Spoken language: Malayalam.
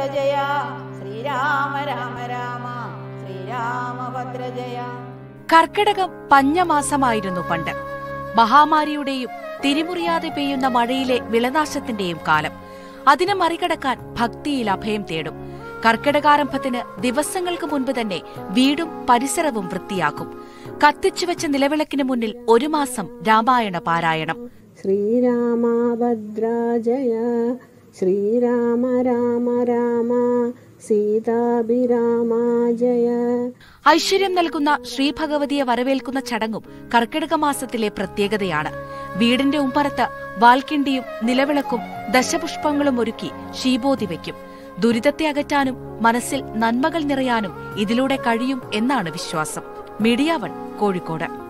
ജയ ശ്രീരാമ രാമ രാമ ശ്രീരാമഭദ്ര ജയ കർക്കിടകം പഞ്ഞമാസമായിരുന്നു പണ്ട് മഹാമാരിയുടെയും തിരിമുറിയാതെ പെയ്യുന്ന മഴയിലെ വിളനാശത്തിന്റെയും കാലം അതിനെ മറികടക്കാൻ ഭക്തിയിൽ അഭയം തേടും കർക്കിടകാരംഭത്തിന് ദിവസങ്ങൾക്ക് മുൻപ് തന്നെ വീടും പരിസരവും വൃത്തിയാക്കും കത്തിച്ചുവെച്ച നിലവിളക്കിന് മുന്നിൽ ഒരു മാസം രാമായണ പാരായണം ശ്രീരാമഭദ്രാജയ ശ്രീരാമ രാമ രാമ സീതാഭിരാമാജയ ഐശ്വര്യം നൽകുന്ന ശ്രീഭഗവതിയെ വരവേൽക്കുന്ന ചടങ്ങും കർക്കിടക മാസത്തിലെ പ്രത്യേകതയാണ് വീടിന്റെ ഉമ്പറത്ത് വാൽക്കിണ്ടിയും നിലവിളക്കും ദശപുഷ്പങ്ങളും ഒരുക്കി ശീബോധി വയ്ക്കും ദുരിതത്തെ അകറ്റാനും മനസ്സിൽ നന്മകൾ നിറയാനും ഇതിലൂടെ കഴിയും എന്നാണ് വിശ്വാസം മീഡിയ വൺ കോഴിക്കോട്